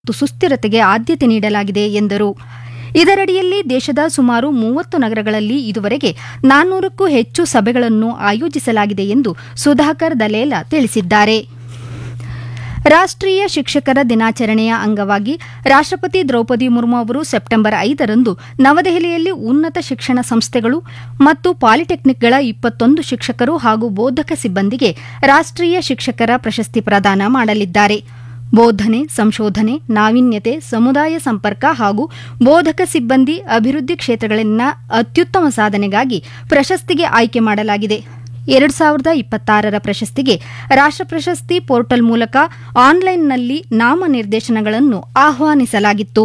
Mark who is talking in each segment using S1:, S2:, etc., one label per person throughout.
S1: ಮತ್ತು ಸುಸ್ಥಿರತೆಗೆ ಆದ್ಯತೆ ನೀಡಲಾಗಿದೆ ಎಂದರು ಇದರಡಿಯಲ್ಲಿ ದೇಶದ ಸುಮಾರು ಮೂವತ್ತು ನಗರಗಳಲ್ಲಿ ಇದುವರೆಗೆ ನಾನ್ನೂರಕ್ಕೂ ಹೆಚ್ಚು ಸಭೆಗಳನ್ನು ಆಯೋಜಿಸಲಾಗಿದೆ ಎಂದು ಸುಧಾಕರ್ ದಲೇಲ ತಿಳಿಸಿದ್ದಾರೆ ರಾಷ್ಟ್ರೀಯ ಶಿಕ್ಷಕರ ದಿನಾಚರಣೆಯ ಅಂಗವಾಗಿ ರಾಷ್ಟ್ರಪತಿ ದ್ರೌಪದಿ ಮುರ್ಮು ಅವರು ಸೆಪ್ಟೆಂಬರ್ ಐದರಂದು ನವದೆಹಲಿಯಲ್ಲಿ ಉನ್ನತ ಶಿಕ್ಷಣ ಸಂಸ್ಥೆಗಳು ಮತ್ತು ಪಾಲಿಟೆಕ್ನಿಕ್ಗಳ ಇಪ್ಪತ್ತೊಂದು ಶಿಕ್ಷಕರು ಹಾಗೂ ಬೋಧಕ ಸಿಬ್ಬಂದಿಗೆ ರಾಷ್ಟ್ರೀಯ ಶಿಕ್ಷಕರ ಪ್ರಶಸ್ತಿ ಪ್ರದಾನ ಮಾಡಲಿದ್ದಾರೆ ಬೋಧನೆ ಸಂಶೋಧನೆ ನಾವೀನ್ಯತೆ ಸಮುದಾಯ ಸಂಪರ್ಕ ಹಾಗೂ ಬೋಧಕ ಸಿಬ್ಬಂದಿ ಅಭಿವೃದ್ಧಿ ಕ್ಷೇತ್ರಗಳಲ್ಲಿನ ಅತ್ಯುತ್ತಮ ಸಾಧನೆಗಾಗಿ ಪ್ರಶಸ್ತಿಗೆ ಆಯ್ಕೆ ಮಾಡಲಾಗಿದೆ ಎರಡು ಸಾವಿರದ ಇಪ್ಪತ್ತಾರರ ಪ್ರಶಸ್ತಿಗೆ ರಾಷ್ಟ್ರ ಪ್ರಶಸ್ತಿ ಪೋರ್ಟಲ್ ಮೂಲಕ ಆನ್ಲೈನ್ನಲ್ಲಿ ನಾಮನಿರ್ದೇಶನಗಳನ್ನು ಆಹ್ವಾನಿಸಲಾಗಿತ್ತು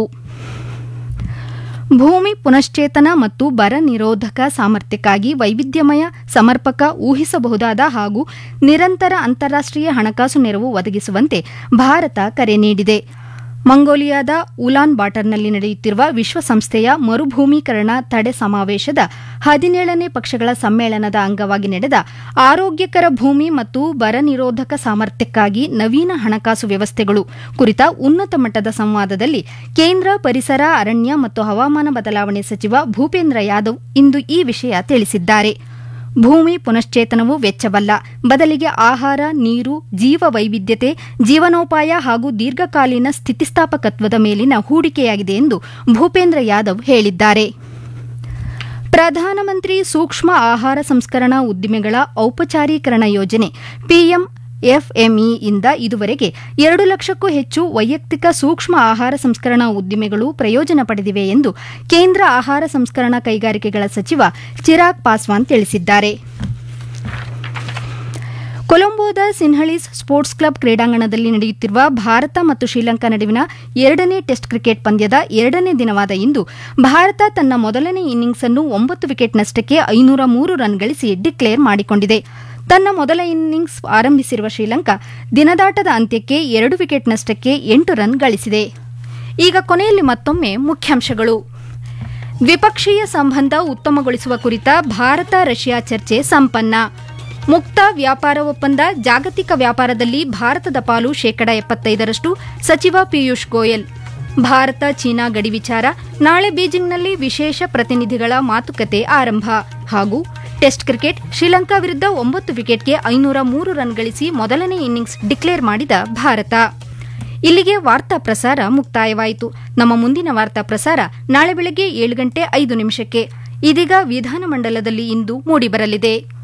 S1: ಭೂಮಿ ಪುನಶ್ಚೇತನ ಮತ್ತು ಬರ ನಿರೋಧಕ ಸಾಮರ್ಥ್ಯಕ್ಕಾಗಿ ವೈವಿಧ್ಯಮಯ ಸಮರ್ಪಕ ಊಹಿಸಬಹುದಾದ ಹಾಗೂ ನಿರಂತರ ಅಂತಾರಾಷ್ಟೀಯ ಹಣಕಾಸು ನೆರವು ಒದಗಿಸುವಂತೆ ಭಾರತ ಕರೆ ನೀಡಿದೆ ಮಂಗೋಲಿಯಾದ ಉಲಾನ್ ಬಾಟರ್ನಲ್ಲಿ ನಡೆಯುತ್ತಿರುವ ವಿಶ್ವಸಂಸ್ಥೆಯ ಮರುಭೂಮೀಕರಣ ತಡೆ ಸಮಾವೇಶದ ಹದಿನೇಳನೇ ಪಕ್ಷಗಳ ಸಮ್ಮೇಳನದ ಅಂಗವಾಗಿ ನಡೆದ ಆರೋಗ್ಯಕರ ಭೂಮಿ ಮತ್ತು ಬರ ನಿರೋಧಕ ಸಾಮರ್ಥ್ಯಕ್ಕಾಗಿ ನವೀನ ಹಣಕಾಸು ವ್ಯವಸ್ಥೆಗಳು ಕುರಿತ ಉನ್ನತ ಮಟ್ಟದ ಸಂವಾದದಲ್ಲಿ ಕೇಂದ್ರ ಪರಿಸರ ಅರಣ್ಯ ಮತ್ತು ಹವಾಮಾನ ಬದಲಾವಣೆ ಸಚಿವ ಭೂಪೇಂದ್ರ ಯಾದವ್ ಇಂದು ಈ ವಿಷಯ ತಿಳಿಸಿದ್ದಾರೆ ಭೂಮಿ ಪುನಶ್ಚೇತನವು ವೆಚ್ಚವಲ್ಲ ಬದಲಿಗೆ ಆಹಾರ ನೀರು ಜೀವ ವೈವಿಧ್ಯತೆ ಜೀವನೋಪಾಯ ಹಾಗೂ ದೀರ್ಘಕಾಲೀನ ಸ್ಥಿತಿಸ್ಥಾಪಕತ್ವದ ಮೇಲಿನ ಹೂಡಿಕೆಯಾಗಿದೆ ಎಂದು ಭೂಪೇಂದ್ರ ಯಾದವ್ ಹೇಳಿದ್ದಾರೆ ಪ್ರಧಾನಮಂತ್ರಿ ಸೂಕ್ಷ್ಮ ಆಹಾರ ಸಂಸ್ಕರಣಾ ಉದ್ದಿಮೆಗಳ ಔಪಚಾರೀಕರಣ ಯೋಜನೆ ಪಿಎಂ ಎಫ್ಎಂಇಯಿಂದ ಇದುವರೆಗೆ ಎರಡು ಲಕ್ಷಕ್ಕೂ ಹೆಚ್ಚು ವೈಯಕ್ತಿಕ ಸೂಕ್ಷ್ಮ ಆಹಾರ ಸಂಸ್ಕರಣಾ ಉದ್ದಿಮೆಗಳು ಪ್ರಯೋಜನ ಪಡೆದಿವೆ ಎಂದು ಕೇಂದ್ರ ಆಹಾರ ಸಂಸ್ಕರಣಾ ಕೈಗಾರಿಕೆಗಳ ಸಚಿವ ಚಿರಾಗ್ ಪಾಸ್ವಾನ್ ತಿಳಿಸಿದ್ದಾರೆ ಕೊಲಂಬೋದ ಸಿನ್ಹಳೀಸ್ ಸ್ಪೋರ್ಟ್ಸ್ ಕ್ಲಬ್ ಕ್ರೀಡಾಂಗಣದಲ್ಲಿ ನಡೆಯುತ್ತಿರುವ ಭಾರತ ಮತ್ತು ಶ್ರೀಲಂಕಾ ನಡುವಿನ ಎರಡನೇ ಟೆಸ್ಟ್ ಕ್ರಿಕೆಟ್ ಪಂದ್ಯದ ಎರಡನೇ ದಿನವಾದ ಇಂದು ಭಾರತ ತನ್ನ ಮೊದಲನೇ ಇನ್ನಿಂಗ್ಸ್ ಅನ್ನು ಒಂಬತ್ತು ವಿಕೆಟ್ನಷ್ಟಕ್ಕೆ ಐನೂರ ಮೂರು ರನ್ ಗಳಿಸಿ ಡಿಕ್ಲೇರ್ ಮಾಡಿಕೊಂಡಿದೆ ತನ್ನ ಮೊದಲ ಇನ್ನಿಂಗ್ಸ್ ಆರಂಭಿಸಿರುವ ಶ್ರೀಲಂಕಾ ದಿನದಾಟದ ಅಂತ್ಯಕ್ಕೆ ಎರಡು ವಿಕೆಟ್ನಷ್ಟಕ್ಕೆ ಎಂಟು ರನ್ ಗಳಿಸಿದೆ ಈಗ ಕೊನೆಯಲ್ಲಿ ಮತ್ತೊಮ್ಮೆ ಮುಖ್ಯಾಂಶಗಳು ದ್ವಿಪಕ್ಷೀಯ ಸಂಬಂಧ ಉತ್ತಮಗೊಳಿಸುವ ಕುರಿತ ಭಾರತ ರಷ್ಯಾ ಚರ್ಚೆ ಸಂಪನ್ನ ಮುಕ್ತ ವ್ಯಾಪಾರ ಒಪ್ಪಂದ ಜಾಗತಿಕ ವ್ಯಾಪಾರದಲ್ಲಿ ಭಾರತದ ಪಾಲು ಶೇಕಡ ಎಪ್ಪತ್ತೈದರಷ್ಟು ಸಚಿವ ಪಿಯೂಷ್ ಗೋಯಲ್ ಭಾರತ ಚೀನಾ ಗಡಿ ವಿಚಾರ ನಾಳೆ ಬೀಜಿಂಗ್ನಲ್ಲಿ ವಿಶೇಷ ಪ್ರತಿನಿಧಿಗಳ ಮಾತುಕತೆ ಆರಂಭ ಹಾಗೂ ಟೆಸ್ಟ್ ಕ್ರಿಕೆಟ್ ಶ್ರೀಲಂಕಾ ವಿರುದ್ಧ ಒಂಬತ್ತು ವಿಕೆಟ್ಗೆ ಐನೂರ ಮೂರು ರನ್ ಗಳಿಸಿ ಮೊದಲನೇ ಇನ್ನಿಂಗ್ಸ್ ಡಿಕ್ಲೇರ್ ಮಾಡಿದ ಭಾರತ ಇಲ್ಲಿಗೆ ವಾರ್ತಾ ಪ್ರಸಾರ ಮುಕ್ತಾಯವಾಯಿತು ನಮ್ಮ ಮುಂದಿನ ವಾರ್ತಾ ಪ್ರಸಾರ ನಾಳೆ ಬೆಳಗ್ಗೆ ಏಳು ಗಂಟೆ ಐದು ನಿಮಿಷಕ್ಕೆ ಇದೀಗ ವಿಧಾನಮಂಡಲದಲ್ಲಿ ಇಂದು ಮೂಡಿಬರಲಿದೆ